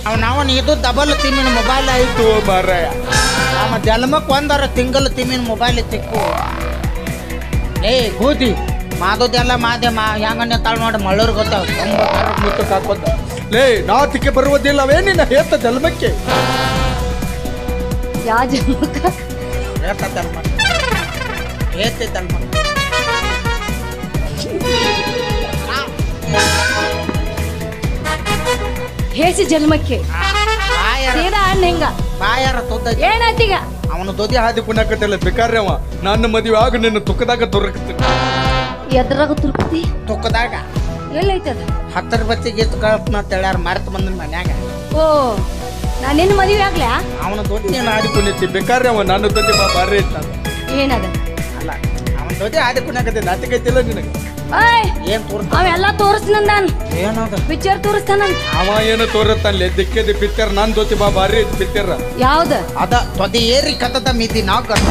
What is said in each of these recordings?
ಅವ್ನ ಅವನ್ ಇದು ಡಬಲ್ ತಿಮ್ಮಿನ ಮೊಬೈಲ್ ಆಯ್ತು ಮಾರಾಯ ನಮ್ಮ ಜನ್ಮಕ್ ಒಂದರ ತಿಂಗಳ ತಿಮ್ಮಿನ ಮೊಬೈಲ್ ತಿಕ್ಕು ಏ ಗೋಧಿ ಮಾದೋದೆಲ್ಲ ಮಾದೆ ಮಾ ಹೆಂಗನ್ನ ತಾಳ್ ನೋಡಿ ಮಳ್ಳೂರ್ ಗೊತ್ತಾವ ಮುತ್ತು ಕಾಕೋದ ಲೇ ನಾತಿಕೆ ಬರುವುದಿಲ್ಲವೇ ನಿನ್ನ ಹೇತ ಜನ್ಮಕ್ಕೆ ಯಾವ ಜನ್ಮಕ್ಕ ಹೇಳ್ತ ಜನ್ಮ ಏತೆ ಜನ್ಮ ಹೇಸಿ ಜನ್ಮಕ್ಕೆ ಬಾಯರ ಸೀದಾ ಹಣ್ಣು ಹೆಂಗ ಬಾಯರ ತುದ್ದ ಏನಾಯ್ತೀಗ ಅವನು ದೊದಿ ಹಾದಿ ಕುಣಕತ್ತಿಲ್ಲ ಬೇಕಾದ್ರೆ ಅವ ನನ್ನ ಮದುವೆ ಆಗ ನಿನ್ನ ತುಕ್ಕದಾಗ ದೊರಕತ್ತೀನಿ ಎದ್ರಾಗ ತುರ್ಕತಿ ತುಕ್ಕದಾಗ ಎಲ್ಲೈತದ ಹತ್ತರ ಬಚ್ಚಿಗೆ ಎತ್ತು ಕಳ್ಪನ ಅಂತ ಹೇಳ್ಯಾರ ಮರೆತು ಬಂದನ್ ಮನ್ಯಾಗ ಓ ನಾನು ನಿನ್ನ ಮದುವೆ ಆಗ್ಲಾ ಅವನ ದೊಡ್ಡಿ ನೀನು ಆದಿ ಕುಣಿತಿ ಬೇಕಾದ್ರೆ ಅವ ನನ್ನ ಜೊತೆ ಬಾ ಬಾರಿ ಇತ್ತ ಏನದ ಅಲ್ಲ ಅವನ ದೊಡ್ಡಿ ಆದಿ ಕುಣಕತ್ತಿಲ್ಲ ಅತಿಕೈತಿಲ್ಲ ನಿನಗೆ ಓಯ್ ಏನ್ ತೋರ್ತ ಅವೆಲ್ಲ ತೋರಿಸ್ನಂದ ನಾನು ಏನದ ಪಿಕ್ಚರ್ ತೋರಿಸ್ತಾನಂತ ಅವ ಏನು ತೋರತ್ತಲ್ಲೇ ದಿಕ್ಕದಿ ಪಿಕ್ಚರ್ ನನ್ನ ಜೊತೆ ಬಾ ಬಾರಿ ಐತಿ ಪಿಕ್ಚರ್ ಯಾವ್ದ ಅದ ತೊದಿ ಏರಿ ಕತ್ತದ ಮಿತಿ ನಾವು ಕತ್ತ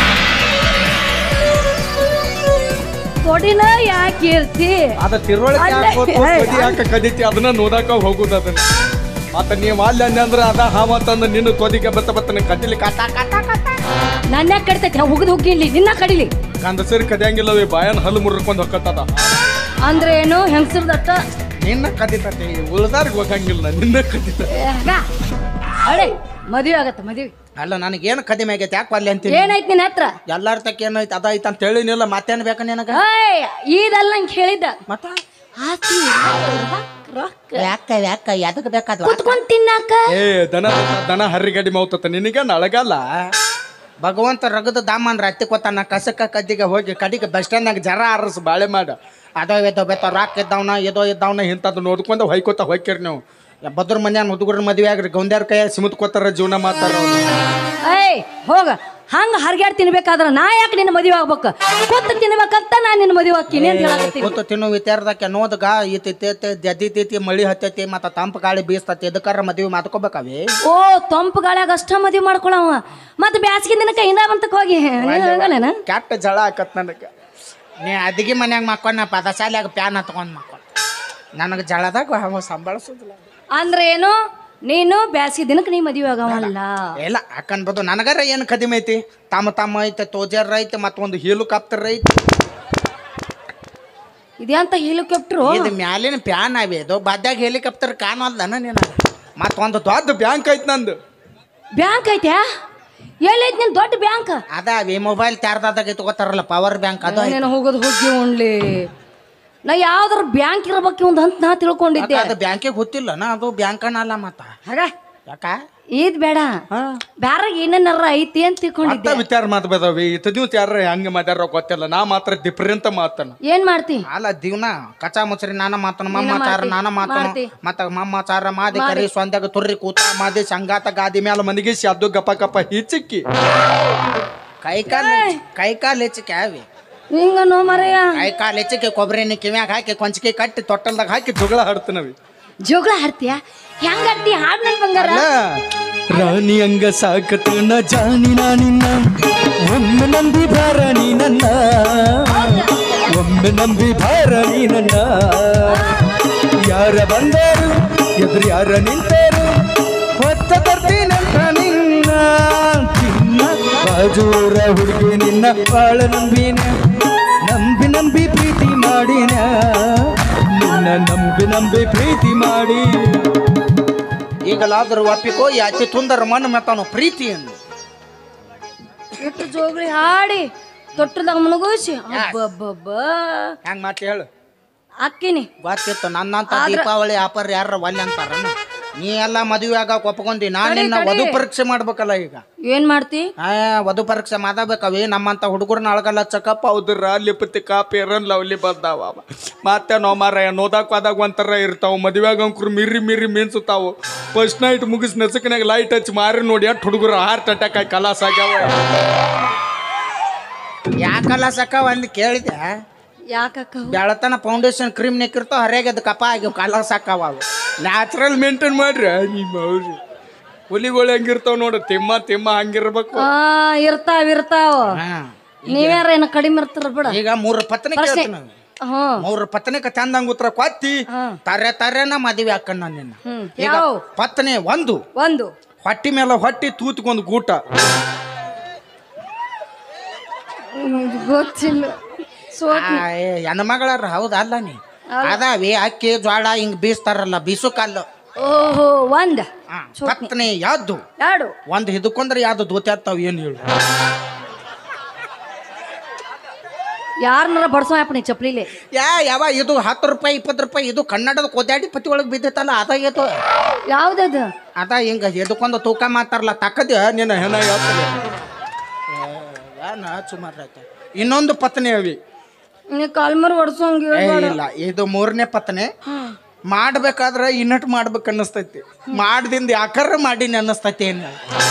ಕೊಡಿನ ಯಾಕೆ ಇರ್ತಿ ಅದ ತಿರುವಳಿಕೆ ಅಲ್ಲೇ. ಯಾಕೆ ಯಾಕೆ ಕದಿತಿ ಅದನ್ನ ನೋದಾಕ ಹೋಗುದು ಅದನ್ನ ಮತ್ತ ನೀವ್ ಅಲ್ಲಿ ಅಂದೆ ಅಂದ್ರ ಅದ ಹಾವ ತಂದು ನಿನ್ನ ತೊದಿಗೆ ಬತ್ತ ಬತ್ತನ ಕದಿಲಿ ಕತ ಕತ ಕತ ನನ್ನ ಕಡಿತೈತಿ ಹುಗಿದ್ ಹುಗ್ಗಿಲಿ ನಿನ್ನ ಕಡಿಲಿ ಗಂಡಸರಿ ಕದಿಯಂಗಿಲ್ಲವೇ ಬಾಯನ್ ಹಲ್ಲು ಮುರ್ಕೊಂಡ್ ಹೊಕ್ಕತ್ತದ ಅಂದ್ರೆ ಏನು ಹೆಂಗಸರ್ದಟ್ಟ ನಿನ್ನ ಕದಿತತಿ ಉಳ್ದಾರ್ಗ್ ಹೋಗಂಗಿಲ್ಲ ನಿನ್ನ ಕದಿತ ಅಡೆ ಮದುವೆ ಆಗತ್ತ ಮದುವೆ ಅಲ್ಲ ನನಗೇನು ಕದಿಮೆ ಆಗೈತೆ ಯಾಕೆ ಅಲ್ಲಿ ಅಂತೀನಿ ಏನಾಯ್ತು ನಿನ್ನ ಹತ್ರ ಎಲ್ಲಾರ ತಕ್ಕ ಏನೈತೆ ಅದ ಐತೆ ಅಂತ ಹೇಳಿನಿಲ್ಲ ಮತ್ತೇನು ಬೇಕಾ ನಿನಗ ಏಯ್ ಇದಲ್ಲ ನಂಗೆ ಹೇಳಿದ್ದ ಮತ್ತ ಆಸ್ತಿ ರೊಕ್ಕ ಯಾಕ ಯಾಕ ಎದಕ್ ಬೇಕಾದ್ವ ಕುತ್ಕೊಂಡ್ ತಿನ್ನಾಕ ಏ ದನ ದನ ಹರಿಗಡಿ ಮೌತತ್ತ ನಿನಗ ನಳಗಲ್ಲ ಭಗವಂತ ರಗದ ದಾಮನ್ ರತ್ತಿ ಕೊತ್ತಾನ ಕಸಕ ಕದ್ದಿಗೆ ಹೋಗಿ ಕಡಿಗೆ ಬಸ್ ಸ್ಟ್ಯಾಂಡ್ನಾಗ ಜರ ಆರಸ್ ಬಾಳೆ ಮಾಡ ಅದೋ ಇದೋ ಬೇತ ರಾಕ್ ಇದ್ದವನ ಇದೋ ಇದ್ದವನ ಇಂಥದ್ದು ನೋಡ್ಕೊಂಡು ಹೊಯ್ಕೋತ ಹೊಯ್ಕಿರಿ ನೀವು ಬದ್ರ ಮನ್ಯಾನ ಹುಡುಗರ ಮದುವೆ ಆಗ್ರಿ ಗೌಂದ್ಯಾರ ಕೈ ಸಿಮತ್ ಕೊತ್ತಾರ ಜೀವನ ಮಾಡ್ತಾರ ಅವ್ರು. ಏಯ್ ಹೋಗ ಹಂಗ ಹರ್ಗ್ಯಾಡ್ ತಿನ್ಬೇಕಾದ್ರ ನಾ ಯಾಕೆ ನಿನ್ನ ಮದುವೆ ಆಗ್ಬೇಕು ಕೂತ್ ತಿನ್ಬೇಕಂತ ನಾ ನಿನ್ನ ಮದುವೆ ಹಾಕಿನಿ ಅಂತ ಹೇಳಕತ್ತೀನಿ ಕೂತು ತಿನ್ನು ವಿಚಾರದಕ್ಕೆ ನೋದಗ ಈತೈತಿ ಜದ್ದಿತೈತಿ ಮಳಿ ಹತ್ತೈತಿ ಮತ್ತ ತಂಪು ಗಾಳಿ ಬೀಸ್ತತಿ ಎದಕ್ಕಾರ ಮದುವೆ ಮಾತ್ಕೋಬೇಕಾವೆ ಓ ತಂಪು ಗಾಳ್ಯಾಗ ಅಷ್ಟ ಮದುವೆ ಮಾಡ್ಕೊಳವ ಮತ್ತೆ ಬ್ಯಾಸಿಗೆ ದಿನಕ್ಕ ಹಿಂದ ಬಂತಕ್ ಹೋಗಿ ನೀನ್ ಹಂಗಲ್ಲೇನ ಕೆಟ್ಟ ಜಳ ಆಕತ್ ನನಗೆ ನೀ ಅದಿಗೆ ಮನ್ಯಾಗ ಮಕ್ಕೊಂಡ್ ಪದಶಾಲ್ಯಾಗ ಪ್ಯಾನ್ ಹತ್ಕೊಂಡ್ ಮಕ್ಕೊಂಡ್ ನನಗೆ ಜಳದಾಗ ಅವ ಸಂಭಾಳಿಸೋದಿಲ್ಲ ಅಂದ್ರೆ ಏನು ನೀನು ಬ್ಯಾಸಿಗೆ ದಿನಕ್ಕೆ ನೀ ಮದುವೆ ಆಗವಲ್ಲ ಇಲ್ಲ ಹಾಕನ್ಬೋದು ನನಗರ ಏನು ಕಡಿಮೆ ಐತಿ ತಮ್ಮ ತಮ್ಮ ಐತೆ ತೋಜರ್ ಐತೆ ಮತ್ತೊಂದು ಹೆಲಿಕಾಪ್ಟರ್ ಐತಿ ಇದ್ಯಾಂತ ಹೆಲಿಕಾಪ್ಟ್ರು ಇದು ಮ್ಯಾಲಿನ ಪ್ಯಾನ್ ಅವೆ ಇದು ಬದ್ದಾಗ ಹೆಲಿಕಾಪ್ಟರ್ ಕಾಣವಲ್ದನ ನೀನು ಮತ್ತೊಂದು ದೊಡ್ಡ ದೊಡ್ಡ ಬ್ಯಾಂಕ್ ಐತ್ ನಂದು ಬ್ಯಾಂಕ್ ಐತ್ಯಾ ಎಲ್ಲೈತಿ ನಿನ್ ದೊಡ್ಡ ಬ್ಯಾಂಕ್ ಅದ ಅವೆ ಮೊಬೈಲ್ ಚಾರ್ಜಾದಾಗ ತಗೋತಾರಲ್ಲ ಪವರ್ ಬ್ಯಾಂಕ್ ಅದು ಐತಿ. ನೀನು ಹೋಗೋದು ಹೋಗಿ ಉಣ್ಲಿ ನಾ ಯಾವ್ದಾರ ಬ್ಯಾಂಕ್ ಇರ್ಬೇಕು ಒಂದು ಅಂತ ನಾ ತಿಳ್ಕೊಂಡಿದ್ದೆ ಅದು ಬ್ಯಾಂಕಿಗೆ ಗೊತ್ತಿಲ್ಲನ ಅದು ಬ್ಯಾಂಕ್ ಅನ್ನಲ್ಲ ಮತ್ತ ಹಾಗ ಯಾಕ ಇದ್ ಬೇಡ ಬ್ಯಾರ ಏನೇನಾರ ಐತಿ ಅಂತ ತಿಳ್ಕೊಂಡಿದ್ದೆ ಮತ್ತ ವಿಚಾರ ಮಾತಬೇದವಿ ಇತ್ತು ಯಾರ ಹಂಗ ಮಾತಾಡೋ ಗೊತ್ತಿಲ್ಲ ನಾ ಮಾತ್ರ ಡಿಫ್ರೆಂಟ್ ಮಾತನ ಏನ್ ಮಾಡ್ತಿ ಅಲ್ಲ ದಿವ್ನ ಕಚಾ ಮುಚ್ರಿ ನಾನ ಮಾತನ ಮಮ್ಮ ನೀನ ಚಾರ ಮಾಡ್ತಿ, ನಾನ ಮಾತನು ಮಾಡ್ತಿ. ಮತ್ತ ಮಮ್ಮ ಚಾರ ಮಾದಿ ಕರಿ ಸ್ವಂದಾಗ ತುರ್ರಿ ಕೂತ ಮಾದಿ ಸಂಗಾತ ಗಾದಿ ಮ್ಯಾಲ ಮನಿಗೆ ಶಬ್ದ ಗಪ ಗಪ ಹಿಚ್ಚಿಕ್ಕಿ ಕೈ ಕಾಲ್ ಕೈ ಕಾಲ್ ಹೆಚ್ಚಿಕೆ ಅವಿ ಹಿಂಗ ನೋ ಮರೆಯ ಕೈ ಕಾಲ್ ಹೆಚ್ಚಿಕೆ ಕೊಬ್ಬರಿ ಎಣ್ಣೆ ಕಿವ್ಯಾಗ ಹಾಕಿ ಕೊಂಚಕೆ ಕಟ್ಟಿ ತೊಟ್ಟಲ್ದಾಗ ಹಾಕಿ ಜಗಳ ಹಾಡ್ತೀನವಿ ಜೋಗಳ ಹಾಡ್ತೀಯ ಹೆಂಗ ಆಡ್ತಿ ಹಾಡ್ ನನ್ ಬಂಗಾರ ರಾಣಿ ಅಂಗ ಸಾಕತನ ಜಾನಿ ನಿನ್ನ ಒಮ್ಮೆ ನಂಬಿ ಭಾರ ನೀ ನನ್ನ ಒಮ್ಮೆ ನಂಬಿ ಭಾರ ನೀ ನನ್ನ ಯಾರ ಬಂದರು ಎದುರು ಯಾರ ನಿಂತರು ಹೊತ್ತ ತರ್ತೀನಂತ ನಿನ್ನ ಚಿನ್ನ ಬಾಜೂರ ಹುಡುಗಿ ನಿನ್ನ ಬಾಳ ನಂಬಿನ ನಂಬಿ ನಂಬಿ ಪ್ರೀತಿ ಮಾಡಿನ ನಿನ್ನ ನಂಬಿ ನಂಬಿ ಪ್ರೀತಿ ಮಾಡಿ ಈಗಲಾದ್ರೂ ಒಪ್ಪಿಕೋ ಈ ಅತಿ ತುಂದರ ಮಣ್ಣು ಮೆತ್ತಾನು ಪ್ರೀತಿಯನ್ನು ಇಟ್ಟು ಜೋಗ್ರಿ ಹಾಡಿ ತೊಟ್ಟದಾಗ ಮುಳುಗೋಸಿ ಅಬ್ಬಬ್ಬಬ್ಬ ಹೆಂಗ್ ಮಾತು ಹೇಳು ಅಕ್ಕಿನಿ ಗೊತ್ತಿತ್ತು ನನ್ನಂತ ದೀಪಾವಳಿ ಆಫರ್ ಯಾರ ಒಲ್ಲೆ ಅಂತಾರ ನೀ ಎಲ್ಲ ಮದುವೆ ಆಗಾಕ ಒಪ್ಕೊಂಡಿ ನಾನು ನಿನ್ನ ವಧು ಪರೀಕ್ಷೆ ಮಾಡ್ಬೇಕಲ್ಲ ಈಗ ಏನ್ ಮಾಡ್ತಿ ಆ ವಧು ಪರೀಕ್ಷೆ ಮಾಡಬೇಕವಿ ನಮ್ಮಂತ ಹುಡುಗರನ್ನ ಅಳಗಲ್ಲ ಚಕಪ್ ಹೌದ್ರ ಲಿಪತಿ ಕಾಪಿ ರನ್ ಲವ್ಲಿ ಬಂದಾವ ಮತ್ತೆ ನಾವು ಮಾರ ನೋದಾಕ್ ಹೋದಾಗ ಒಂಥರ ಇರ್ತಾವ ಮದುವೆಗ ಅಂಕ್ರು ಮಿರಿ ಮಿರಿ ಮಿನ್ಸುತ್ತಾವು ಫಸ್ಟ್ ನೈಟ್ ಮುಗಿಸ್ ನೆಸಕನಾಗ ಲೈಟ್ ಹಚ್ಚಿ ಮಾರಿ ನೋಡಿ ಅಟ್ ಹುಡುಗರು ಹಾರ್ಟ್ ಅಟ್ಯಾಕ್ ಆಗಿ ಕಲಾಸ್ ಆಗ್ಯಾವ ಯಾಕಲ್ಲ ಸಕ ಒಂದು ಕೇಳಿದೆ ಯಾಕಕ್ಕ ಬೆಳತನ ಫೌಂಡೇಶನ್ ಕ್ರೀಮ್ ನಿಕ್ಕಿರ್ತಾವ ಹರಿಯಾಗಿ ಅದು ಕಪ ಆಗಿ ಕಾಲ ಸಾಕಾವ ಅವು ನ್ಯಾಚುರಲ್ ಮೇಂಟೈನ್ ಮಾಡ್ರಿ ನಿಮ್ಮ ಅವ್ರು ಹುಲಿಗಳು ಹೆಂಗಿರ್ತಾವ ನೋಡು ತಿಮ್ಮ ತಿಮ್ಮ ಹಂಗಿರ್ಬೇಕು ಆ ಇರ್ತಾವ ಇರ್ತಾವ ಹಾ. ನೀವ್ಯಾರ ಏನ ಕಡಿಮೆ ಇರ್ತಾರ ಬಿಡ ಈಗ ಮೂರು ಪತ್ನಿ ಪ್ರಶ್ನೆ ಕೇಳ್ತೀನಿ ಹಾ ಮೂರು ಪತ್ನಿಕ ಚಂದಂಗ ಉತ್ತರ ಕೊತ್ತಿ ಹಾ. ತರೆ ತರೆನ ಮದುವೆ ಹಾಕಣ್ಣ ನಿನ್ನ ಹ್ಮ್ ಈಗ ಯಾವ ಪತ್ನಿ ಒಂದು ಒಂದು ಹೊಟ್ಟಿ ಮೇಲೆ ಹೊಟ್ಟಿ ತೂತ್ಕೊಂದು ಗೂಟ ಹ್ಮ್, ಗೊತ್ತಿಲ್ಲ ಸೋತ್ ಆ, ಏ, ಹೆಣ್ಮಗಳಾರ ಹೌದಾ ಅಲ್ಲ ನೀ ಅದಾವಿ ಅಕ್ಕಿ ಜ್ವಾಳ ಹಿಂಗ್ ಬೀಸ್ತಾರಲ್ಲ ಬೀಸು ಕಲ್ಲು ಓಹೋ ಒಂದ್ ಆ, ಪತ್ನಿ ಯಾವ್ದು ಎರಡು ಒಂದ್ ಹಿಡ್ಕೊಂಡ್ರೆ ಯಾವ್ದು ದೋತ್ಯಾರ್ತಾವ ಏನ್ ಹೇಳು ಯಾರನ್ನಾರ ಬಡ್ಸೋ ಅಪ್ಪ ನೀ ಚಪ್ಲಿಲಿ ಯಾ ಯಾವ ಇದು ಹತ್ತು ರೂಪಾಯಿ ಇಪ್ಪತ್ತು ರೂಪಾಯಿ ಇದು ಕನ್ನಡದ ಕೋದ್ಯಾಡಿ ಪತಿ ಒಳಗೆ ಬಿದ್ದೈತಲ್ಲ ಅದ ಇದು ಯಾವ್ದದು ಅದ ಹಿಂಗ ಹಿಡ್ಕೊಂಡು ತೂಕ ಮಾತಾರಲ್ಲ ತಕ್ಕದ ನಿನ್ನ ಹೆಣ ಹೇಳ್ತದೆ ಏನ ಸುಮಾರು ಆಯ್ತು ಇನ್ನೊಂದು ಪತ್ನಿ ಅವಿ ನೀ ಕಾಲ್ಮರ್ ಹೊಡ್ಸೋಂಗ ಏ, ಇಲ್ಲ ಇದು ಮೂರನೇ ಪತ್ನಿ ಮಾಡ್ಬೇಕಾದ್ರೆ ಇನ್ನಟ್ ಮಾಡ್ಬೇಕು ಅನ್ನಿಸ್ತೈತಿ ಮಾಡ್ದಿಂದ ಯಾಕರ ಮಾಡೀನಿ ಅನ್ನಿಸ್ತೈತಿ ಏನು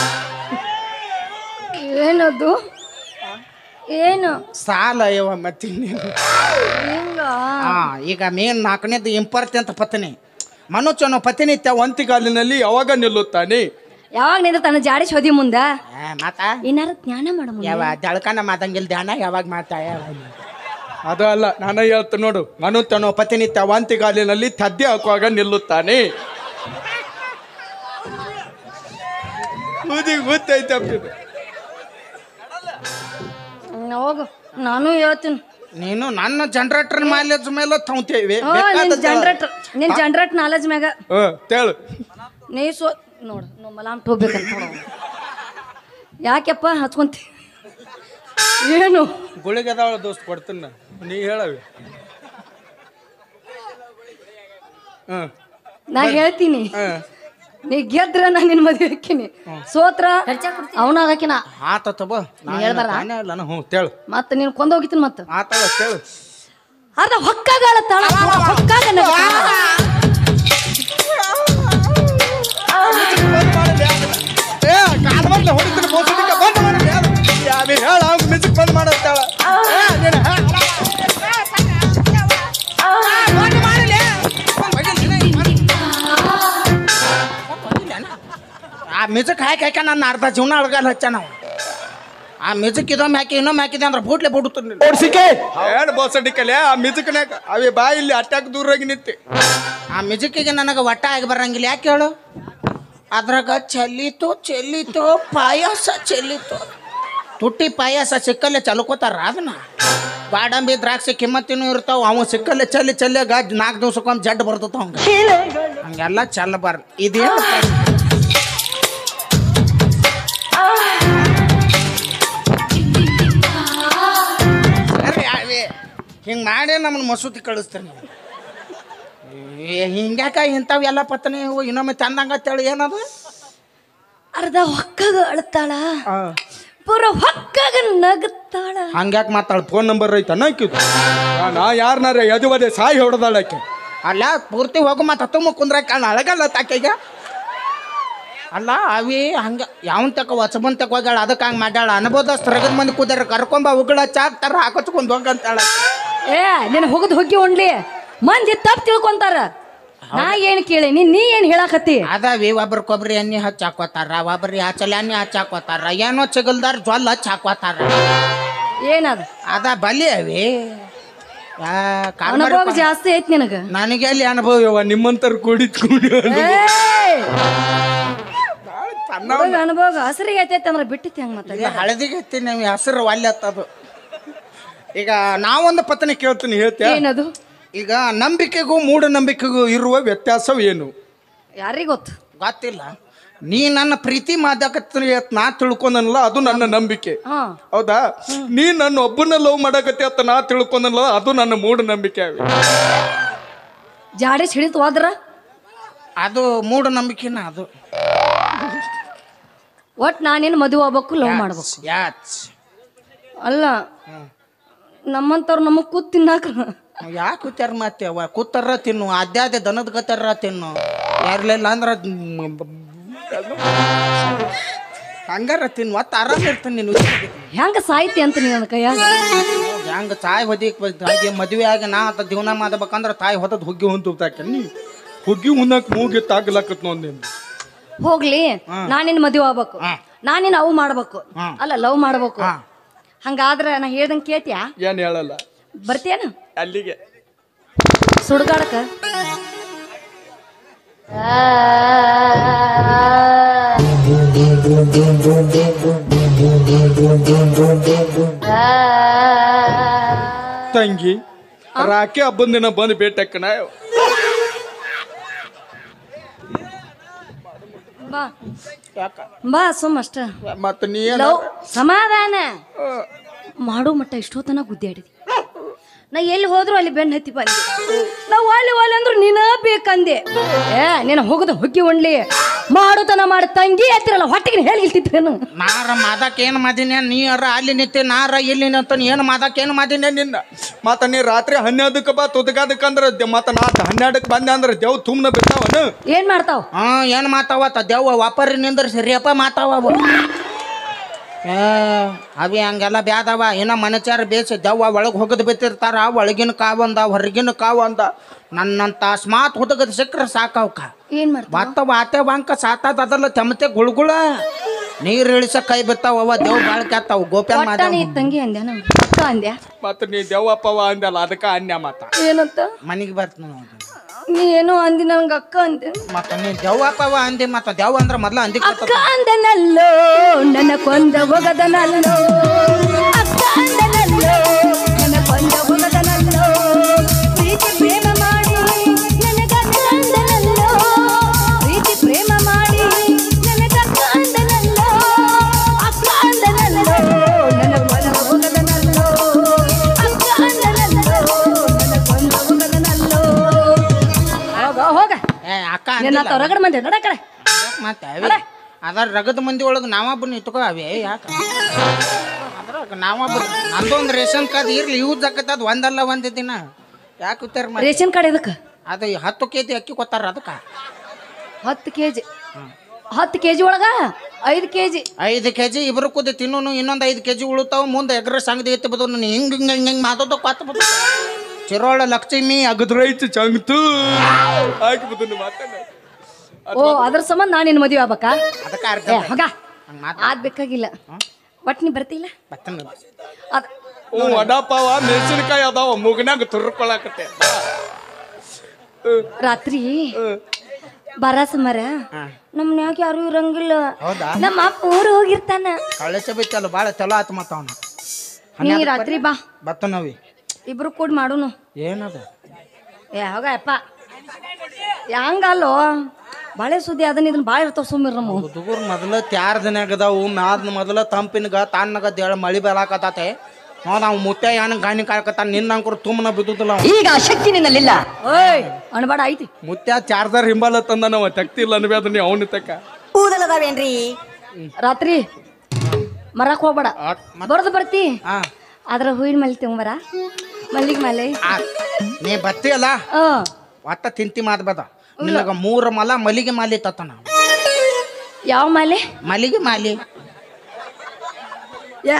ಏನದು ಏನು ಸಾಲ ಯವ ಮತ್ತಿನ್ನೇನು ಹಿಂಗ ಹಾ ಈಗ ಮೇನ್ ನಾಲ್ಕನೇದು ಇಂಪಾರ್ಟೆಂಟ್ ಪತ್ನಿ ಮನುಷ್ಯ ಅನ್ನೋ ಪತಿನಿತ್ಯ ಒಂತಿಗಾಲಿನಲ್ಲಿ ಯಾವಾಗ ನಿಲ್ಲುತ್ತಾನೆ ಯಾವಾಗ ನಿಂದ ತನ್ನ ಜಾಡಿ ಶೋಧಿ ಮುಂದ ಏ, ಮಾತ ಏನಾರ ಜ್ಞಾನ ಮಾಡ ಮುಂದೆ ಯಾವ ಜಳಕನ ಮಾತಂಗಿಲ್ಲ ಧ್ಯಾನ ಯಾವಾಗ ಮಾಡ್ತಾ ಅದು ಅಲ್ಲ ನಾನು ಹೇಳ್ತ ನೋಡು ಮನುಷ್ಯ ಅನ್ನೋ ಪತಿನಿತ್ಯ ಒಂತಿಗಾಲಿನಲ್ಲಿ ತದ್ದೆ ಹಾಕುವಾಗ ನಿಲ್ಲುತ್ತಾನೆ ಊದಿ ಗೊತ್ತೈತಪ್ಪಿದು ಹ್ಮ್, ಹೋಗು ನಾನು ಹೇಳ್ತೀನಿ ನೀನು ನನ್ನ ಜನರೇಟರ್ ಮೈಲೇಜ್ ಮೇಲೆ ತಗೊಂತೇವೆ ಹೋ ನಿನ್ ಜನರೇಟರ್ ನಿನ್ ಜನರೇಟ್ ನಾಲೆಜ್ ಮ್ಯಾಗ ತೇಳು ನೀ ಸೋ ನೋಡು ನಾವು ಮಲಾಮ್ ಹೋಗ್ಬೇಕಂತ ನೋಡು ಯಾಕೆಪ್ಪ ಹಚ್ಕೊಂತಿ ಏನು ಗುಳಿಗೆ ಅದಾವ ದೋಸ್ತ್ ಕೊಡ್ತೀನಿ ನಾನು. ನೀ ಹೇಳವಿ ಹ್ಮ್ ನಾ ಹೇಳ್ತೀನಿ ಹ್ಮ್ ನೀ ಗೆದ್ರ ನಾ ನಿನ್ ಮದ್ವೆ ಹಾಕಿನಿ ಸೋತ್ರ ಅವನ ಹಾಕಿನ ಆತ ತಗೋ ಹೇಳ್ಬಾರ್ದಾ? ಇಲ್ಲ ಹ್ಞೂ ತೇಳು ಮತ್ತ ನೀನ್ ಕೊಂದ ಹೋಗಿತೀನಿ ಮತ್ತ ಆತವ ತೇಳು ಅರ್ಧ ಹೊಕ್ಕಾಗಳ ತಾಳ ಹೊಕ್ಕಾಗ ನಗ್ತಾಳ. ಏ ಕಾಲ್ಮಂತ ಹೊಡಿತೀನಿ ಬೋಸಡಿಕ ಬಂದ್ ಮಾಡಿ ಯಾವಿ ಹೇಳ ಮ್ಯೂಸಿಕ್ ಬಂದ್ ಮಾಡತ್ತಾಳ ಆ ಮ್ಯೂಸಿಕ್ ಹಾಕಿ ಹಾಕಿ ನನ್ನ ಅರ್ಧ ಜೀವನ ಅಳಗಲ್ಲ ಹಚ್ಚ ನಾವು ಆ ಮ್ಯೂಸಿಕ್ ಇದೊಮ್ಮೆ ಹಾಕಿ ಇನ್ನೊಮ್ಮೆ ಹಾಕಿದೆ ಅಂದ್ರೆ ಬೂಟ್ಲೆ ಬಿಡುತ್ತೀನಿ ಏನ್ ಬೋಸಡಿಕಲೆ ಆ ಮಿಜುಕನ್ಯಾಗ ಅವೇ ಬಾ ಇಲ್ಲಿ ಅಟ್ಟಾಕ್ ದೂರಾಗಿ ನಿಂತೆ ಆ ಮ್ಯೂಸಿಕ್ಕಿಗೆ ನನಗೆ ಒಟ್ಟ ಆಗಿ ಬರಂಗಿಲ್ಲ ಯಾಕೆ ಹೇಳು ಅದ್ರಾಗ ಚೆಲ್ಲಿತು ಚೆಲ್ಲಿತು ಪಾಯಸ ಚೆಲ್ಲಿತು ತುಟ್ಟಿ ಪಾಯಸ ಸಿಕ್ಕಲ್ಲೇ ಚಲ್ಕೋತಾರ ಅದನ್ನ ಬಾಡಂಬಿ ದ್ರಾಕ್ಷಿ ಕಿಮ್ಮತ್ತಿನೂ ಇರ್ತಾವ ಅವ ಸಿಕ್ಕಲ್ಲೇ ಚಲ್ಲಿ ಚಲ್ಲಾಗ ನಾಲ್ಕು ದಿವ್ಸಕ್ಕೊಮ್ಮೆ ಜಡ್ ಬರ್ತದ ಅವಂಗ ಹಂಗೆಲ್ಲ ಚಲ್ಲಬಾರ್ದು ಇದೇನು ಹಿಂಗೆ ಮಾಡಿ ನಮ್ಮನ್ನ ಮಸೂತಿ ಕಳಿಸ್ತಾನೆ ಹಿಂಗ್ಯಾಕ ಇಂಥವೆಲ್ಲ ಪತ್ನಿ ಇವು ಇನ್ನೊಮ್ಮೆ ಚಂದಂಗತ್ತೇಳಿ ಏನದು ಅರ್ಧ ಹೊಕ್ಕಾಗ ಅಳ್ತಾಳ ಪೂರ ಹೊಕ್ಕಾಗ ನಗ್ತಾಳ ಹಂಗ್ಯಾಕೆ ಮಾತಾಳ ಫೋನ್ ನಂಬರ್ ಐತ ನಾಕಿದು ನಾ ಯಾರನಾರ ಎದುವದೆ ಸಾಯಿ ಹೊಡೆದಾಳಕ್ಕೆ ಅಲ್ಲ ಪೂರ್ತಿ ಹೋಗು ಮತ್ತೆ ತುಂಬ ಕುಂದ್ರ ಕಾಣ ಅಳಗಲ್ಲ ತಾಕೆಗೆ ಅಲ್ಲ ಅವಿ ಹಂಗ ಯಾವನ್ ತಕ ಹೊಸಬನ್ ತಕ ಹೋಗ್ಯಾಳ ಅದಕ್ಕೆ ಹಂಗೆ ಮಾಡ್ಯಾಳ ಅನ್ಬೋದಸ್ ರಗದ ಮಂದಿ ಕೂದಾರ ಕರ್ಕೊಂಬ ಉಗಳ ಚಾಕ್ತಾರ ಹಾಕೊಚ್ಕೊಂಡು ಹೋಗಂತಾಳ ಏ ನಿನ್ ಹೋಗದ್ ಹೋಗಿ ಉಣ್ಲಿ ಮಂದಿ ತಪ್ಪು ತಿಳ್ಕೊಂತಾರ ನಾ ಏನ್ ಕೇಳೀನಿ ನೀ ಏನ್ ಹೇಳಾಕತ್ತಿ ಅದಾವಿ ಒಬ್ರು ಕೊಬ್ಬರಿ ಎಣ್ಣೆ ಹಚ್ಚಿ ಹಾಕೋತಾರ ಒಬ್ರಿ ಹಚ್ಚಲ ಎಣ್ಣೆ ಹಚ್ಚಿ ಹಾಕೋತಾರ ಏನೋ ಚಿಗಲ್ದಾರ ಜ್ವಲ್ ಹಚ್ಚಿ ಹಾಕೋತಾರ ಏನದ ಅದ ಬಲಿ ಅವಿ ಯಾ, ಕಾಲ್ ಮಾಡಿ ಅನುಭವ ಜಾಸ್ತಿ ಐತ್ ನಿನಗ ನನಗೆ ಎಲ್ಲಿ ಅನುಭವ ಯವ್ವ ನಿಮ್ಮಂತರ ಕೂಡಿದ್ಕೊಂಡು ಏಯ್! ಹುಡುಗ ಅನುಭವ ಹಸರಿಗೆ ಐತೈತೆ ಅಂದ್ರೆ ಬಿಟ್ಟಿತ್ತು ಹೆಂಗ್ ಮತ್ತ ಈಗ ಹಳದಿಗೆ ಎತ್ತಿ ನೀವು ಹೆಸರು ಒಲ್ಲೆ ಹತ್ತದು ಈಗ ನಾವೊಂದು ಪತ್ನಿ ಕೇಳ್ತೀನಿ ಹೇಳ್ತೀಯ ಏನದು ಈಗ ನಂಬಿಕೆಗೂ ಮೂಢನಂಬಿಕೆಗೂ ಇರುವ ವ್ಯತ್ಯಾಸವೇನು ಯಾರಿಗ್ ಗೊತ್ತು ಗೊತ್ತಿಲ್ಲ ನೀ ನನ್ನ ಪ್ರೀತಿ ಮಾದಕತ್ರಿ ಅಂತ ನಾ ತಿಳ್ಕೊಂಡನಲ್ಲ ಅದು ನನ್ನ ನಂಬಿಕೆ ಹಾ ಹೌದಾ ನೀ ನನ್ನ ಒಬ್ಬನ ಲವ್ ಮಾಡಕತ್ತೆ ಅಂತ ನಾ ತಿಳ್ಕೊಂಡಲ್ಲ ಅದು ನನ್ನ ಮೂಢನಂಬಿಕೆ ಅವಿ ಜಾಡಿ ಸಿಡಿತು ಹೋದ್ರ ಅದು ಮೂಢನಂಬಿಕೆನ ಅದು ಒಟ್ ನಾನೇನು ಮದುವೆ ಆಗ್ಬೇಕು ಲವ್ ಮಾಡ್ಬೇಕು ಯಾಚ್ ಅಲ್ಲ ನಮ್ಮಂತವ್ರು ನಮಗ್ ಕೂತ್ ತಿನ್ನಾಕ ಯಾಕೆ ಕೂತ್ಯಾರ ಮತ್ತೆ ಅವ ಕೂತಾರ ತಿನ್ನು ಅದ್ಯಾದೆ ದನದ ಗತ್ತಾರ ತಿನ್ನು ಯಾರ್ಲಿಲ್ಲ ಅಂದ್ರ ಮ್, ಬ- ಹಂಗಾರ ತಿನ್ನು ಒತ್ತು ಆರಾಮ ಇರ್ತೀನಿ ನೀನು ಹೆಂಗ ಸಾಯ್ತಿ ಅಂತ ನೀನ್ ಕೈಯಾಗ ಹೆಂಗ ತಾಯಿ ಹೊದಿಕ್ ಹಾಗೆ ಮದುವೆ ಆಗಿ ನಾ ಆತ ಜೀವನ ಮಾಡ್ಬೇಕಂದ್ರ ತಾಯಿ ಹೊತ್ತದ ಹುಗ್ಗಿ ಹೊಂತಾಕೆ ನೀ ಹುಗ್ಗಿ ಉನ್ನಕ್ ಮೂಗಿ ತಾಗ್ಲಕತ್ ನೋಂದೇನು ಹೋಗ್ಲಿ ನಾನಿನ್ ಮದುವೆ ಆಗ್ಬೇಕು ನಾನಿನ್ ಅವು ಮಾಡ್ಬೇಕು ಅಲ್ಲ ಲವ್ ಮಾಡ್ಬೇಕು ಹಂಗಾದ್ರ ನಾ ಹೇಳ್ದಂಗ್ ಕೇಳ್ತ್ಯಾ ಏನ್ ಹೇಳಲ್ಲ ಬರ್ತೀಯನ ಅಲ್ಲಿಗೆ ಸುಡ್ಗಾಡಕ ತಂಗಿ ರಾಖಿ ಹಬ್ಬದ ದಿನ ಬಂದು ಭೇಟಕ್ಕನ ಬಾ ಯಾಕ ಬಾ ಸುಮ್ಮ ಅಷ್ಟ ಮತ್ತ ನೀ ಏನ ಲವ್ ಸಮಾಧಾನ ಮಾಡೋ ಮಟ್ಟ ಇಷ್ಟೊತ್ತನ ಗುದ್ದಾಡಿದಿ ನಾ ಎಲ್ಲಿ ಹೋದ್ರು ಅಲ್ಲಿ ಬೆನ್ನ ಹತ್ತಿ ಬಂದೆ ನಾ ಒಳ್ಳೆ ಒಳ್ಳೆ ಅಂದ್ರು ನೀನ ಬೇಕಂದೆ ಏ ನೀನು ಹೋಗದ ಹೊಗ್ಗಿ ಉಣ್ಲಿ ಮಾಡುತನ ಮಾಡಿ ತಂಗಿ ಹತ್ತಿರಲ್ಲ ಹೊಟ್ಟಿಗೆ ಹೇಳಿ ಇಲ್ತಿದ್ದೇನು ನಾರ ಮಾದಕ್ ಏನು ಮಾದಿನ ನೀರ ಅಲ್ಲಿ ನಿಂತೆ ನಾರ ಇಲ್ಲಿ ನಿಂತ ಏನು ಮಾದಕ್ ಏನು ಮಾದಿನ ನಿನ್ನ ಮತ್ತ ನೀ ರಾತ್ರಿ ಹನ್ನೆರಡಕ್ಕೆ ಬಾ ತುದಗಾದಕ್ಕೆ ಅಂದ್ರೆ ಮತ್ತ ನಾ ಹನ್ನೆರಡಕ್ಕೆ ಬಂದೆ ಅಂದ್ರೆ ದೇವ್ ತುಮ್ನ ಬಿದ್ದಾವನ ಏನ್ ಮಾಡ್ತಾವ್ ಹಾ ಏನ್ ಮಾತಾವತ್ತ ದೆವ್ವ ವಾಪರಿ ನಿಂದ್ರ ಸರಿಯಪ್ಪ ಮಾತಾವ ಅವು. ಏ ಅವಿ ಹಂಗೆಲ್ಲ ಬ್ಯಾದವ ಇನ್ನ ಮನಚಾರ ಬೇಸ ದೆವ್ವ ಒಳಗೆ ಹೋಗದ್ ಬಿತ್ತಿರ್ತಾರ ಒಳಗಿನ ಕಾವಂದ ಹೊರಗಿನ ಕಾವಂದ ನನ್ನಂತ ಸ್ಮಾತ್ ಹುಡುಗದ ಸಿಕ್ಕ್ರ ಸಾಕವ್ಕ ಏನ್ ಮಾಡ್ತಾವ ಮತ್ತ ವಾತೆ ವಾಂಕ ಸಾತಾದ ಅದಲ್ಲ ತೆಮತೆ ಗುಳ್ಗುಳ ನೀರ್ ಇಳಿಸ ಕೈ ಬಿತ್ತಾವ ದೇವ್ ಬಾಳ್ ಕೆತ್ತಾವ ಗೋಪ್ಯಾನ್ ಒಟ್ಟ ಮಾದ ನೀ ತಂಗಿ ಅಂದ್ಯ ನಮ್ ಅಕ್ಕ ಅಂದ್ಯ ಮತ್ತ ನೀ ದೆವ್ವಪ್ಪವ ಅಂದಲ್ಲ ಅದಕ್ಕ ಅನ್ಯ ಮಾತ ಏನಂತ ಮನಿಗೆ ಬರ್ತೀನಿ ನೀ ಏನೋ ಅಂದಿ ನಂಗ ಅಕ್ಕ ಅಂದೆ ಮತ್ತ ನೀ ದೆವ್ವಪ್ಪವ ಅಂದಿ ಮತ್ತ ದೆವ್ವ ಅಂದ್ರ ಮೊದ್ಲ ಅಂದಿ ಅಕ್ಕ ಅಂದನಲ್ಲೋ ನನ್ನ ಕೊಂದ ಒಗದನಲ್ಲೋ ಅಕ್ಕ ಅಂದನಲ್ಲೋ ನನ್ನ ಕೊಂದ ಒಗದನಲ್ಲೋ ಪ್ರೀತಿ ಪ್ರೇಮ ಮಾಡಿ ನನಗಕ್ಕ ಅಂದನಲ್ಲೋ ಪ್ರೀತಿ ಪ್ರೇಮ ಮಾಡಿ ನನಗಕ್ಕ ಅಂದನಲ್ಲೋ ಅಕ್ಕ ಅಂದನಲ್ಲೋ ನನ್ನ ಕೊಂದ ಒಗದನಲ್ಲೋ ಅಕ್ಕ ಅಂದನಲ್ಲೋ ನನ್ನ ಕೊಂದ ಒಗದನಲ್ಲೋ ಹೋಗ ಹೋಗ ಏ ಅಕ್ಕ ನಿನ್ನ ಅಂದಿಲ್ಲ. ಹೊರಗಡೆ ಮಂದಿ ನಡ ಕಡೆ ಮತ್ತೆ ಅವೆ ಅದ್ರ ರಗದ ಮಂದಿ ಒಳಗೆ ನಾವೊಬ್ಬನ ಇಟ್ಕೋ ಅವೆ ಯಾಕ ಅದ್ರಾಗ ನಾವೊಬ್ಬ ನಂದೊಂದು ರೇಷನ್ ಕಾರ್ಡ್ ಇರ್ಲಿ ಯೂಸ್ ಆಕತ್ತದ ಒಂದಲ್ಲ ಒಂದ್ ದಿನ ಯಾಕೆ ಉತ್ತಾರ ಮಾಡಿ ರೇಷನ್ ಕಾರ್ಡ್ ಇದಕ್ಕೆ ಅದು ಹತ್ತು ಕೆ ಜಿ ಅಕ್ಕಿ ಕೊತ್ತಾರ ಅದಕ್ಕೆ ಹತ್ತು ಕೆ ಜಿ ಹತ್ತು ಕೆ ಜಿ ಒಳಗ ಐದು ಕೆ ಜಿ ಐದು ಕೆ ಜಿ ಇಬ್ರು ಕೂದಿ ತಿನ್ನೋನು ಇನ್ನೊಂದು ಐದು ಕೆ ಜಿ ಉಳುತ್ತಾವ ಮುಂದೆ ಎಗ್ರ ಸಂಗದಿ ಎತ್ತಿ ಬದು ಹಿಂಗೆ ಹಿಂಗೆ ಹಿಂಗೆ ಹಿಂಗೆ ಮಾತಾಡೋ ಕೊತ್ತ ಬದು ಚಿರೋಳ ಲಕ್ಷ್ಮಿ ಅಗದ್ರೈತು ಚಂಗ್ತು ಹಾಕಿ ಬದನ್ನು ಮಾತಾಡ ಓ ಅದ್ರ ಸಂಬಂಧ ನಾನು ನಿನ್ನ ಮದುವೆ ಆಗ್ಬೇಕಾ ಅದಕ್ಕೆ ಅರ್ಥ ಏ ಹೋಗ ಹಂಗೆ ಮಾತು ಆದ್ ಬೇಕಾಗಿಲ್ಲ ಒಟ್ಟು ನೀ ಬರ್ತಿಲ್ಲ ಬತ್ತನ ಅದ್ ಹ್ಞೂ ವಡಾಪಾವ ಮೆಣಸಿನಕಾಯಿ ಅದಾವ ಮುಗನಾಗ ತುರ್ಕೊಳಕತ್ತೆ ರಾತ್ರಿ ಬರ ಸಮರ ನಮ್ಮ ಮನ್ಯಾಗ ಯಾರು ಇರಂಗಿಲ್ಲ ಹೌದಾ ನಮ್ಮ ಅಪ್ಪ ಊರು ಹೋಗಿರ್ತಾನ ಕಳಚ ಬಿತ್ತಲ್ಲ ಭಾಳ ಚಲೋ ಆತು ಮತ್ತ ಅವನು ನೀ ರಾತ್ರಿ ಬಾ ಬತ್ತನವಿ ಇಬ್ರು ಕೂಡಿ ಮಾಡುನು ಏನದು ಏ ಹೋಗ ಅಪ್ಪ ಹಂಗಲ್ಲೋ ಬಾಳೆ ಸುದ್ದಿ ಅದನ್ನ ಇದನ್ನ ಭಾಳ ಇರ್ತಾವ ಸುಮ್ಮಿರ್ ನಮ್ಮ ಹುಡುಗರು ಮೊದಲ ತ್ಯಾರ ದಿನಾಗ ಅದಾವು ಮ್ಯಾದ ಮೊದಲ ತಂಪಿನಗ ತಣ್ಣಗ ದೇಳ ಮಳಿ ಬೆಳಕತ್ತಾತೆ ನೋಡ್ ಅವ್ ಮುತ್ತೆ ಏನ ಗಾಣಿ ಕಾಳಕತ್ತಾನ ನಿನ್ನ ಅಂಕರು ತುಂಬನ ಬಿದ್ದುದಿಲ್ಲ ಅವ ಈಗ ಆ ಶಕ್ತಿ ನಿನ್ನಲ್ಲಿಲ್ಲ ಓಯ್ ಅಣಬಾಡ ಐತಿ ಮುತ್ಯ ಚಾರ್ಜರ್ ಹಿಂಬಾಲ ತಂದ ನಾವು ತಕ್ತಿಲ್ಲ ಅನ್ಬೇದ ನೀ ಅವನ ತಕ್ಕ ರಾತ್ರಿ ಮರಕ್ ಹೋಗ್ಬೇಡ ಬರೋದು ಬರ್ತಿ ಆ ಅದ್ರ ಹೂವಿನ ಮಲ್ಲಿ ತಗೊಂಬರ ಮಲ್ಲಿಗೆ ಮಲೆ ಆ, ನೀ ಬತ್ತಿ ಅಲ್ಲ ಆ ಒಟ್ಟ ತಿಂತಿ ಮಾದ್ಬೇಡ ನಿನಗ ಮೂರು ಮಲ ಮಲಿಗೆ ಮಾಲಿ ತತ್ತನ ಯಾವ ಮಾಲೆ ಮಲಿಗೆ ಮಾಲಿ ಯಾ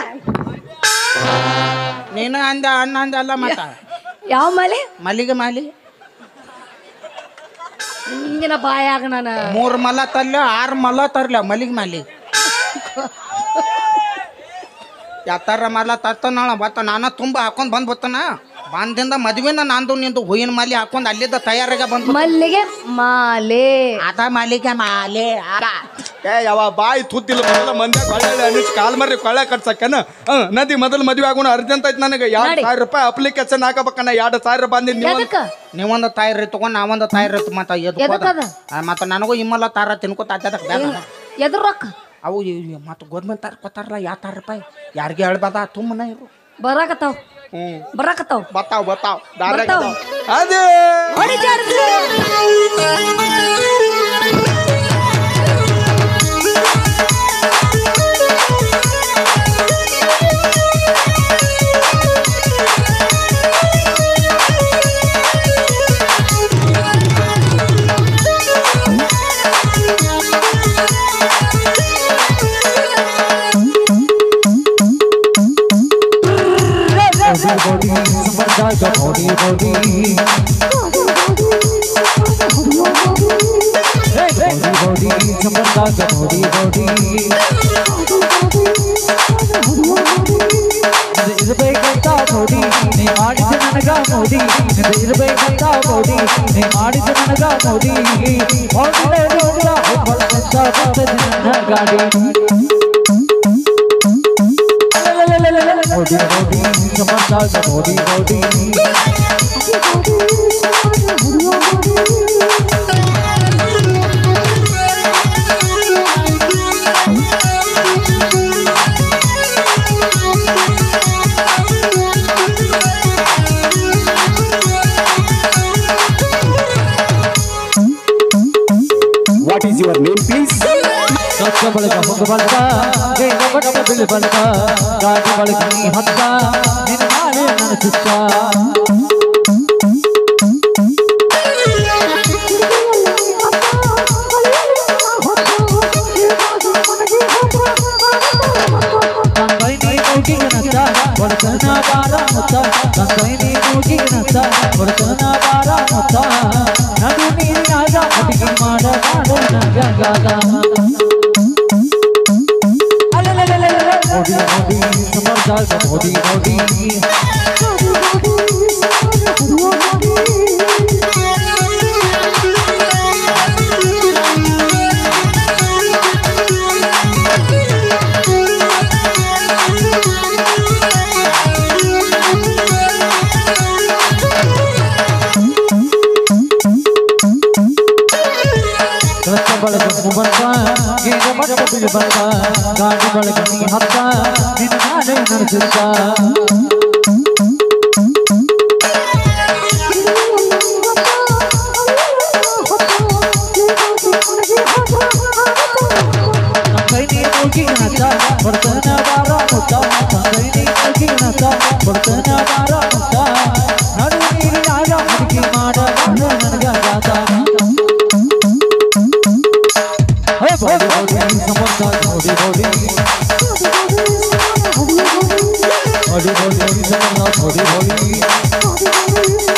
ನೀನು ಅಂದ ಅಣ್ಣ ಅಂದ ಅಲ್ಲ ಮತ್ತ ಯಾವ ಮಾಲೆ ಮಲಿಗೆ ಮಾಲಿ ಹಿಂಗಿನ ಬಾಯಾಗ ನಾನು ಮೂರು ಮಲ ತರ್ಲ ಆರು ಮಲ ತರ್ಲ ಮಲಿಗೆ ಮಾಲಿ ಯಾತಾರ ಮಲ ತರ್ತಾನಳ ಬತ್ತ ನಾನ ತುಂಬ ಹಾಕೊಂಡ್ ಬಂದ್ ಬತ್ತನ ಬಂದಿಂದ ಮದ್ವಿನ ನಂದು ನಿಂದು ಹೂವಿನ ಮಾಲಿ ಹಾಕೊಂಡ್ ಅಲ್ಲಿದ್ದ ತಯಾರಾಗ ಬಂದ್ ಮಲ್ಲಿಗೆ ಮಾಲೆ ಅದ ಮಾಲಿಗೆ ಮಾಲೆ ಅದ. ಏ ಯಾವ ಬಾಯಿ ತುತ್ತಿಲ್ಲ ಮೊದಲ ಮಂದ್ಯಾಗ ಕೊಳ್ಳೆ ಅನಿಸ್ ಕಾಲ್ ಮರ್ರಿ ಕೊಳ್ಳೆ ಕಟ್ಸಕ್ಕನ ಹ್ಮ್ ನದಿ ಮೊದಲು ಮದ್ವೆ ಆಗೋಣ ಅರ್ಜೆಂಟ್ ಐತಿ ನನಗೆ ಎರಡು ನಡಿ. ಸಾವಿರ ರೂಪಾಯಿ ಅಪ್ಲಿಕೇಶನ್ ಹಾಕಬೇಕನ್ನ ಎರಡು ಸಾವಿರ ಬಂದಿದ್ದು ನೀವು ಎದಕ್ಕ ನೀವೊಂದು ತಾಯಿರಿ ತಗೊಂಡ್ ನಾವೊಂದು ತಾಯಿರಿ ಮತ್ತ ಎದಕ್ ಹೋದ? ಎದಕ್ಕದ? ಆ, ಮತ್ತ ನನಗೂ ಇಮ್ಮಲ್ಲ ತಾರ ತಿನ್ಕೋತ ಅಜ್ಜದಕ್ ಬೇಡ ಎದ್ರ ರೊಕ್ಕ ಅವು ಮತ್ತು ಗೋರ್ಮೆಂಟ್ ತಾರ ಕೊತ್ತಾರಲ್ಲ ಯಾವ ತಾರ ರೂಪಾಯಿ ಯಾರಿಗೆ ಹೇಳ್ಬಾದ ತುಂಬನ ಇರು ಬರಾಕತ್ತಾವ್ ಹ್ಮ್ ಬರಾಕತ್ತಾವ್ ಬತ್ತಾವ್ ಬತ್ತಾವ್ ದಾರ್ಯಾಗ ಬರ್ತಾವ್. ಅದಾವ್. ಅದೇ ಹೊಡಿತಾರ್ದು. ಇರಬೇಕಂತ ನೋಡಿ ನೀ ಮಾಡಿದ ನನಗ ಮೋದಿ ನಿಂದ ಇರ್ಬೇಕಂತ ಮೋದಿ ನೀ ಮಾಡಿದ ನನಗ ಮೋದಿ ಹೊರಗಡೆ ಹೋಗ್ಲ ಹೊರಗಂತ ಬರ್ತದೆ ನನ್ನ ಗಾಡಿ ಮೋದಿ ಮೋದಿ ಸಮರ್ಥ Modi Modi What is your name, please? ಸತ್ತ ಬಳಿಕ ಹೊಂಗ ಬಳಿಕ ಬೇಗ ಬಟ್ಟ ಬಿಳಿ ಬಳಿಕ ಗಾಡಿ ಬಳಿಕ ನೀ ಹತ್ತ ನಿನ್ನ ನಾಳೆ ನನ್ನ ಚಿತ್ತ ತಂಗೈ ನೀ ಮೂಗಿಗೆ ನತ್ತ ಬಡತನ ಬಾರ ಮುತ್ತ ತಂಗೈ ನೀ ಮೂಗಿಗೆ ನತ್ತ ಬಡತನ ಬಾರ ಮುತ್ತ ನಡು ನೀರಿನಾಗ ಅಡಿಗೆ ಮಾಡ ಮಾಡ ನಗಗಾದ ಮೋದಿ ಮೋದಿ ಸಮರ್ಥ ಮೋದಿ ಮೋದಿ ರಸ್ತ ಬಳಗ ಮುಬಂತ ಗೇಗ ಮಟ್ಟ ಬಿಳಿ ಬಂತ ಗಾಡಿ ಬಳಗ ನೀ ಹತ್ತ ನಿನ್ನ ನಾಳೆ ನಡೆಸುತ್ತ ತಂಗೈ ನೀ ಮೂಗಿಗೆ ನತ್ತ ಬರ್ತನ ಬಾರ ಮುತ್ತ ತಂಗೈ ನೀ ಮೂಗಿಗೆ ನತ್ತ ಬರ್ತನ ಬಾರ ಮುತ್ತ ನಡು ನೀರಿನಾಗ ಹುಡುಗಿ ಮಾಡ ನನಗ ಗಾತ Hey, body, body, someone talk, body, body. Body, body, someone talk, body, body.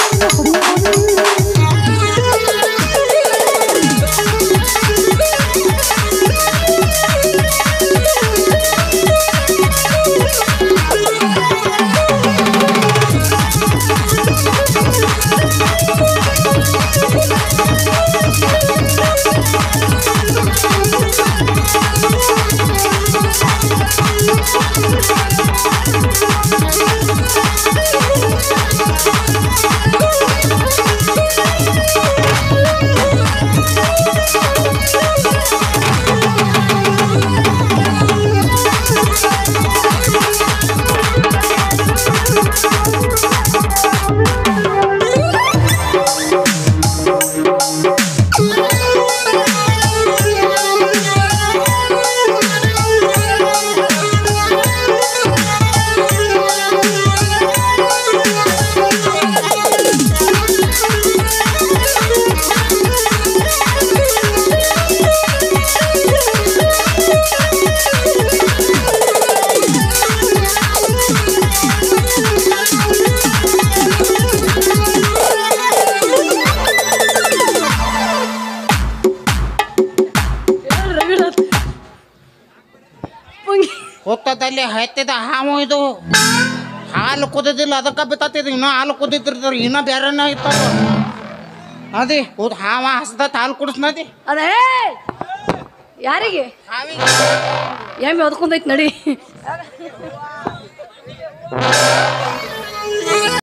ಹುತ್ತದಲ್ಲಿ ಹತ್ತಿದ ಹಾವು ಇದು ಹಾಲು ಕುದಿದಿಲ್ಲ ಅದಕ್ಕೆ ಬಿತ್ತತ್ತಿದ್ ಇನ್ನೂ ಹಾಲು ಕುದಿತಿರ್ತಾರೆ ಇನ್ನೂ ಬೇರೆನೇ ಇರ್ತಾವ ಅದೇ ಹೌದು ಹಾವ ಹಸ್ದತ್ ಹಾಲು ಕುಡಿಸ್ನದಿ ಅದೇ ಯಾರಿಗೆ ಹಾವಿಗೆ ಎಮ್ಮೆ ಹೊದ್ಕೊಂಡೈತಿ ನಡಿ